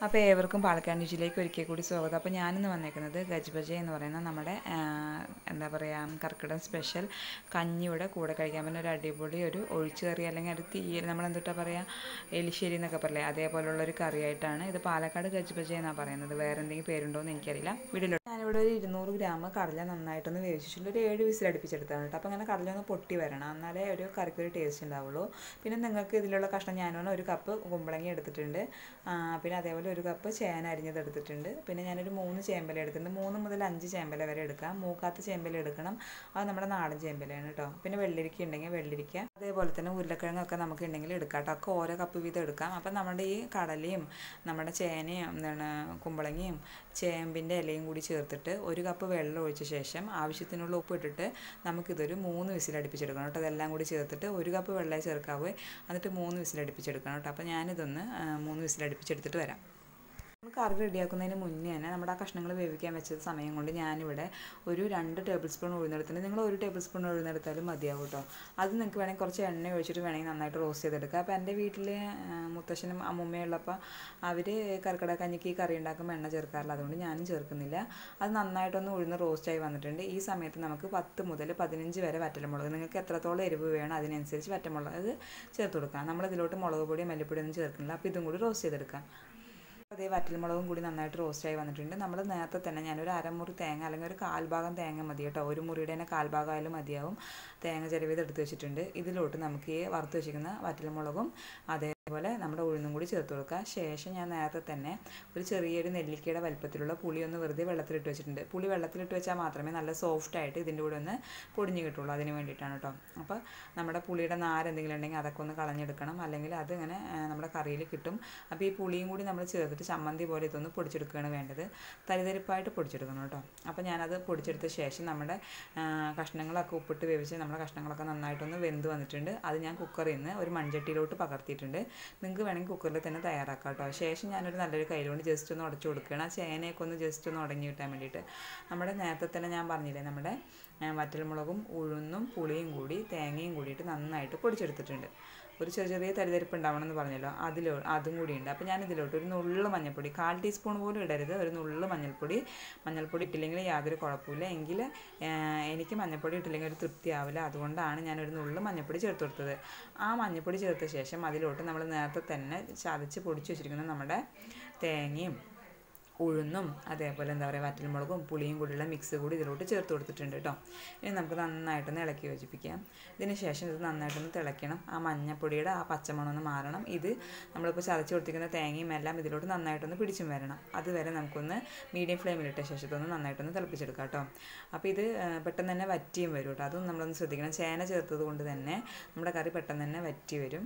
അപ്പോൾ ഏവർക്കും പാലക്കാട് രുചിയിലേക്ക് ഒരിക്കൽ കൂടി സ്വാഗതം അപ്പോൾ ഞാനിന്ന് വന്നേക്കുന്നത് ഗജ്ബജ എന്ന് പറയുന്ന നമ്മുടെ ആ, എന്താ പറയുക കർക്കിടക സ്പെഷ്യൽ കഞ്ഞിയുടെ കൂടെ കഴിക്കാൻ പറ്റുന്ന ഒരു അടിപൊളി ഒരു ഒഴിച്ചു കറി അല്ലെങ്കിൽ ഒരു തീയൽ നമ്മൾ എന്തുട്ടാ പറയുക എലിശ്ശേരി എന്നൊക്കെ പറയില്ലേ അതേപോലുള്ള ഒരു കറിയായിട്ടാണ് ഇത് പാലക്കാട് ഗജ്ബജ എന്നാണ് പറയുന്നത് വേറെ എന്തെങ്കിലും പേരുണ്ടോ എന്ന് എനിക്കറിയില്ല വീട്ടിലോട്ട് ഞാനിവിടെ ഒരു ഇരുന്നൂറ് ഗ്രാം കടല നന്നായിട്ടൊന്ന് വേവിച്ചിട്ടുണ്ട് ഒരു ഏഴ് വിസിൽ അടുപ്പിച്ചെടുത്താണ് കേട്ടോ അപ്പോൾ അങ്ങനെ കടല ഒന്ന് പൊട്ടി വരണം എന്നാലേ ഒരു കറിക്ക് ഒരു ടേസ്റ്റ് ഉണ്ടാവുള്ളൂ പിന്നെ നിങ്ങൾക്ക് ഇതിലുള്ള കഷ്ണം ഞാൻ പറഞ്ഞ ഒരു കപ്പ് കുമ്പളങ്ങി എടുത്തിട്ടുണ്ട് ആ, പിന്നെ അതേപോലെ ഒരു കപ്പ് ചേന അരിഞ്ഞത് എടുത്തിട്ടുണ്ട് പിന്നെ ഞാനൊരു മൂന്ന് ചേമ്പല എടുത്തിട്ടുണ്ട് മൂന്ന് മുതൽ അഞ്ച് ചേമ്പല വരെ എടുക്കാം മൂക്കാത്ത ചേമ്പല എടുക്കണം അത് നമ്മുടെ നാടൻ ചേമ്പലയാണ് കേട്ടോ പിന്നെ വെള്ളരിക്ക ഉണ്ടെങ്കിൽ വെള്ളരിക്ക അതേപോലെ തന്നെ ഉരുളക്കിഴങ്ങൊക്കെ നമുക്ക് ഉണ്ടെങ്കിൽ എടുക്കാം കേട്ടോ ഒക്കെ ഓരോ കപ്പ് വീതം എടുക്കാം അപ്പം നമ്മുടെ ഈ കടലയും നമ്മുടെ ചേനയും എന്താണ് കുമ്പളങ്ങയും ചേമ്പിൻ്റെ ഇലയും കൂടി ചേർത്തിട്ട് ഒരു കപ്പ് വെള്ളം ഒഴിച്ച ശേഷം ആവശ്യത്തിനുള്ള ഉപ്പ് ഇട്ടിട്ട് നമുക്കിതൊരു മൂന്ന് വിസിൽ അടുപ്പിച്ചെടുക്കണം കേട്ടോ അതെല്ലാം കൂടി ചേർത്തിട്ട് ഒരു കപ്പ് വെള്ളമേ ചേർക്കാവേ എന്നിട്ട് മൂന്ന് വിസിൽ അടുപ്പിച്ചെടുക്കണം കേട്ടോ അപ്പോൾ ഞാനിതൊന്ന് ആ, മൂന്ന് വിസിൽ അടുപ്പിച്ചെടുത്തിട്ട് വരാം നമ്മൾ കറി റെഡിയാക്കുന്നതിന് മുന്നേ തന്നെ നമ്മുടെ ആ കഷ്ണങ്ങൾ വേവിക്കാൻ വെച്ച സമയം കൊണ്ട് ഞാനിവിടെ ഒരു രണ്ട് ടേബിൾ സ്പൂൺ ഉഴുന്നെടുത്തിട്ടുണ്ട് നിങ്ങൾ ഒരു ടേബിൾ സ്പൂൺ ഉഴുന്നെടുത്താലും മതിയാവും കേട്ടോ അത് നിങ്ങൾക്ക് വേണമെങ്കിൽ കുറച്ച് എണ്ണ ഒഴിച്ചിട്ട് വേണമെങ്കിൽ നന്നായിട്ട് റോസ്റ്റ് ചെയ്തെടുക്കുക അപ്പോൾ എൻ്റെ വീട്ടിൽ മുത്തശ്ശനും അമ്മുമ്മയും ഉള്ളപ്പോൾ അവർ കർക്കിടക കഞ്ഞിക്ക് ഈ കറി ഉണ്ടാക്കുമ്പോൾ എണ്ണ ചേർക്കാറില്ല അതുകൊണ്ട് ഞാനും ചേർക്കുന്നില്ല അത് നന്നായിട്ടൊന്ന് ഉഴുന്ന് റോസ്റ്റായി വന്നിട്ടുണ്ട് ഈ സമയത്ത് നമുക്ക് പത്ത് മുതൽ പതിനഞ്ച് വരെ വറ്റൽമുളക് നിങ്ങൾക്ക് എത്രത്തോളം എരിവ് വേണം അതിനനുസരിച്ച് വറ്റൽമുളക് ചേർത്ത് കൊടുക്കാം നമ്മളിതിലോട്ട് മുളക് പൊടി മല്ലിപ്പൊടി ഒന്നും ചേർക്കുന്നില്ല അപ്പോൾ ഇതും കൂടി റോസ്റ്റ് ചെയ്തെടുക്കാം അതേ വറ്റൽമുളകും കൂടി നന്നായിട്ട് റോസ്റ്റായി വന്നിട്ടുണ്ട് നമ്മൾ നേരത്തെ തന്നെ ഞാനൊരു അരമുറി തേങ്ങ അല്ലെങ്കിൽ ഒരു കാൽഭാഗം തേങ്ങ മതി കേട്ടോ ഒരു മുറിയുടെ തന്നെ കാൽഭാഗം ആയാലും മതിയാവും തേങ്ങ ചെരുവിത് എടുത്ത് വെച്ചിട്ടുണ്ട് ഇതിലോട്ട് നമുക്ക് ഈ വറുത്ത് വെച്ചിരിക്കുന്ന വറ്റൽമുളകും അതേപോലെ നമ്മുടെ ഉഴുന്നും കൂടി ചേർത്ത് കൊടുക്കുക ശേഷം ഞാൻ നേരത്തെ തന്നെ ഒരു ചെറിയൊരു നെല്ലിക്കയുടെ വലിപ്പത്തിലുള്ള പുളി ഒന്ന് വെറുതെ വെള്ളത്തിലിട്ട് വെച്ചിട്ടുണ്ട് പുളി വെള്ളത്തിലിട്ട് വെച്ചാൽ മാത്രമേ നല്ല സോഫ്റ്റ് ആയിട്ട് ഇതിൻ്റെ കൂടെ ഒന്ന് പൊടിഞ്ഞ് കിട്ടുള്ളൂ അതിന് വേണ്ടിയിട്ടാണ് കേട്ടോ അപ്പോൾ നമ്മുടെ പുളിയുടെ നാര് എന്തെങ്കിലും ഉണ്ടെങ്കിൽ അതൊക്കെ ഒന്ന് കളഞ്ഞെടുക്കണം അല്ലെങ്കിൽ അതിങ്ങനെ ആ, നമ്മുടെ കറിയിൽ കിട്ടും അപ്പോൾ ഈ പുളിയും കൂടി നമ്മൾ ചേർത്തിട്ട് ചമ്മന്തി പോലെ ഇതൊന്ന് പൊടിച്ചെടുക്കുകയാണ് വേണ്ടത് തരിതരിപ്പായിട്ട് പൊടിച്ചെടുക്കണം കേട്ടോ അപ്പോൾ ഞാനത് പൊടിച്ചെടുത്ത ശേഷം നമ്മുടെ ആ, കഷ്ണങ്ങളൊക്കെ ഉപ്പിട്ട് വേവിച്ച് നമ്മുടെ കഷ്ണങ്ങളൊക്കെ നന്നായിട്ടൊന്ന് വെന്ത് വന്നിട്ടുണ്ട് അത് ഞാൻ കുക്കറിൽ നിന്ന് ഒരു മൺചട്ടിയിലോട്ട് പകർത്തിയിട്ടുണ്ട് നിങ്ങൾക്ക് വേണമെങ്കിൽ കുക്കറിൽ തന്നെ തയ്യാറാക്കാം കേട്ടോ ശേഷം ഞാനൊരു നല്ലൊരു കയ്യിലുകൊണ്ട് ജസ്റ്റ് ഒന്ന് ഉടച്ചു കൊടുക്കുകയാണ് ആ ചേനയൊക്കെ ഒന്ന് ജസ്റ്റ് ഒന്ന് ഉടഞ്ഞു കിട്ടാൻ വേണ്ടിയിട്ട് നമ്മുടെ നേരത്തെ തന്നെ ഞാൻ പറഞ്ഞില്ലേ നമ്മുടെ ആ, വറ്റൽമുളകും ഉഴുന്നും പുളിയും കൂടി തേങ്ങയും കൂടിയിട്ട് നന്നായിട്ട് പൊടിച്ചെടുത്തിട്ടുണ്ട് ഒരു ചെറിയ ചെറിയ തരിതരിപ്പ് ഉണ്ടാവണം എന്ന് പറഞ്ഞല്ലോ അതിലോ അതും കൂടി ഉണ്ട് അപ്പോൾ ഞാൻ ഇതിലോട്ട് ഒരു നുള്ളു മഞ്ഞൾപ്പൊടി കാൽ ടീസ്പൂൺ പോലും ഇടരുത് ഒരു നുള്ളു മഞ്ഞൾപ്പൊടി മഞ്ഞൾപ്പൊടി ഇട്ടില്ലെങ്കിൽ യാതൊരു കുഴപ്പമില്ല എങ്കിൽ എനിക്ക് മഞ്ഞൾപ്പൊടി ഇട്ടില്ലെങ്കിൽ ഒരു തൃപ്തിയാവില്ല അതുകൊണ്ടാണ് ഞാൻ ഒരു നുള്ളു മഞ്ഞൾപ്പൊടി ചേർത്ത് കൊടുത്തത് ആ മഞ്ഞൾപ്പൊടി ചേർത്ത ശേഷം അതിലോട്ട് നമ്മൾ നേരത്തെ തന്നെ ചതച്ച് പൊടിച്ച് വെച്ചിരിക്കുന്ന നമ്മുടെ തേങ്ങയും ഉഴുന്നും അതേപോലെ എന്താ പറയുക വറ്റൽമുളകും പുളിയും കൂടിയുള്ള മിക്സ് കൂടി ഇതിലോട്ട് ചേർത്ത് കൊടുത്തിട്ടുണ്ട് കേട്ടോ ഇനി നമുക്ക് നന്നായിട്ടൊന്ന് ഇളക്കി യോജിപ്പിക്കാം ഇതിന് ശേഷം ഇത് നന്നായിട്ടൊന്ന് തിളയ്ക്കണം ആ മഞ്ഞപ്പൊടിയുടെ ആ പച്ചമണം ഒന്ന് മാറണം ഇത് നമ്മളിപ്പോൾ ചതച്ച് കൊടുത്തിരിക്കുന്ന തേങ്ങയും എല്ലാം ഇതിലോട്ട് നന്നായിട്ടൊന്ന് പിടിച്ചും വരണം അതുവരെ നമുക്കൊന്ന് മീഡിയം ഫ്ലെയിമിലിട്ട ശേഷം ഇതൊന്ന് നന്നായിട്ടൊന്ന് തിളപ്പിച്ചെടുക്കാം കേട്ടോ അപ്പോൾ ഇത് ആ, പെട്ടെന്ന് തന്നെ വറ്റിയും വരും കേട്ടോ അതും നമ്മളൊന്ന് ശ്രദ്ധിക്കണം ചേന ചേർത്തത് കൊണ്ട് തന്നെ നമ്മുടെ കറി പെട്ടെന്ന് തന്നെ വറ്റി വരും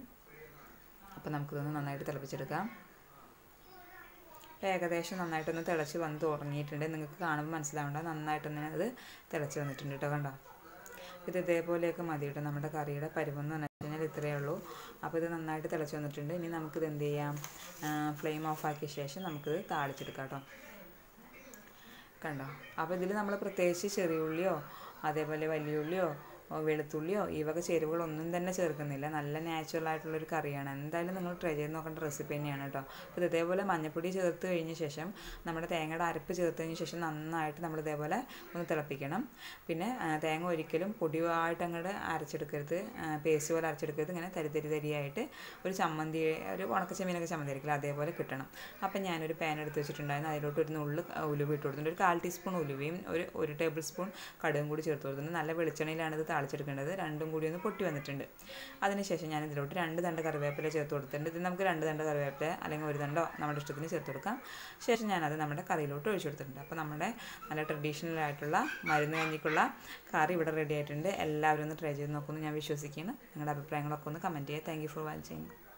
അപ്പോൾ നമുക്കിതൊന്ന് നന്നായിട്ട് തിളപ്പിച്ചെടുക്കാം ഇപ്പോൾ ഏകദേശം നന്നായിട്ടൊന്ന് തിളച്ച് വന്ന് തുടങ്ങിയിട്ടുണ്ട് നിങ്ങൾക്ക് കാണുമ്പോൾ മനസ്സിലാവണ്ട നന്നായിട്ടൊന്ന് അത് തിളച്ച് വന്നിട്ടുണ്ട് കേട്ടോ കണ്ടോ ഇത് ഇതേപോലെയൊക്കെ മതി കേട്ടോ നമ്മുടെ കറിയുടെ പരുവെന്ന് പറഞ്ഞു കഴിഞ്ഞാൽ ഇത്രയേ ഉള്ളൂ അപ്പോൾ ഇത് നന്നായിട്ട് തിളച്ച് വന്നിട്ടുണ്ട് ഇനി നമുക്കിത് എന്ത് ചെയ്യാം ഫ്ലെയിം ഓഫ് ആക്കിയ ശേഷം നമുക്കിത് താളിച്ചെടുക്കാം കേട്ടോ കണ്ടോ അപ്പോൾ ഇതിൽ നമ്മൾ പ്രത്യേകിച്ച് ചെറിയുള്ളിയോ അതേപോലെ വലിയ ഉള്ളിയോ ഓ, വെളുത്തുള്ളിയോ ഈ വക ചേരുവകളൊന്നും തന്നെ ചേർക്കുന്നില്ല നല്ല നാച്ചുറൽ ആയിട്ടുള്ളൊരു കറിയാണ് എന്തായാലും നിങ്ങൾ ട്രൈ ചെയ്ത് നോക്കേണ്ട റെസിപ്പി തന്നെയാണ് കേട്ടോ അപ്പോൾ ഇത് ഇതേപോലെ മഞ്ഞപ്പൊടി ചേർത്ത് കഴിഞ്ഞ ശേഷം നമ്മുടെ തേങ്ങയുടെ അരപ്പ് ചേർത്ത് കഴിഞ്ഞ ശേഷം നന്നായിട്ട് നമ്മൾ ഇതേപോലെ ഒന്ന് തിളപ്പിക്കണം പിന്നെ ആ, തേങ്ങ ഒരിക്കലും പൊടിയായിട്ട് അങ്ങോട്ട് അരച്ചെടുക്കരുത് പേസ്റ്റ് പോലെ അരച്ചെടുക്കരുത് ഇങ്ങനെ തരി തരി തരിയായിട്ട് ഒരു ചമ്മന്തി ഒരു ഉണക്കച്ചെമ്മീനൊക്കെ ചമ്മന്തി ആയിരിക്കില്ല അതേപോലെ കിട്ടണം അപ്പം ഞാനൊരു പാൻ എടുത്ത് വെച്ചിട്ടുണ്ടായിരുന്നു അതിലോട്ട് ഒരു നുള്ളു ഉലുവ ഇട്ട് കൊടുത്തിട്ടുണ്ട് ഒരു കാൽ ടീസ്പൂൺ ഉലുവയും ഒരു ഒരു ടേബിൾ സ്പൂൺ കടുകും കൂടി ചേർത്ത് കൊടുത്തിട്ടുണ്ട് നല്ല വെളിച്ചെണ്ണയിലാണ് ഇത് താളിച്ചെടുക്കേണ്ടത് രണ്ടും കൂടി ഒന്ന് പൊട്ടി വന്നിട്ടുണ്ട് അതിനുശേഷം ഞാൻ ഇതിലോട്ട് രണ്ട് തണ്ട് കറിവേപ്പില ചേർത്ത് കൊടുത്തിട്ടുണ്ട് ഇത് നമുക്ക് രണ്ട് തണ്ട് കറിവേപ്പില അല്ലെങ്കിൽ ഒരു തണ്ടോ നമ്മുടെ ഇഷ്ടത്തിന് ചേർത്ത് കൊടുക്കാം ശേഷം ഞാനത് നമ്മുടെ കറിയിലോട്ട് ഒഴിച്ചു കൊടുത്തിട്ടുണ്ട് അപ്പോൾ നമ്മുടെ നല്ല ട്രഡീഷണൽ ആയിട്ടുള്ള മരുന്ന് കഞ്ഞിക്കുള്ള കറി ഇവിടെ റെഡി ആയിട്ടുണ്ട് എല്ലാവരും ഒന്ന് ട്രൈ ചെയ്ത് നോക്കുമെന്ന് ഞാൻ വിശ്വസിക്കുന്നു നിങ്ങളുടെ അഭിപ്രായങ്ങളൊക്കെ ഒന്ന് കമൻറ്റ് ചെയ്യുക താങ്ക് യു ഫോർ വാച്ചിങ്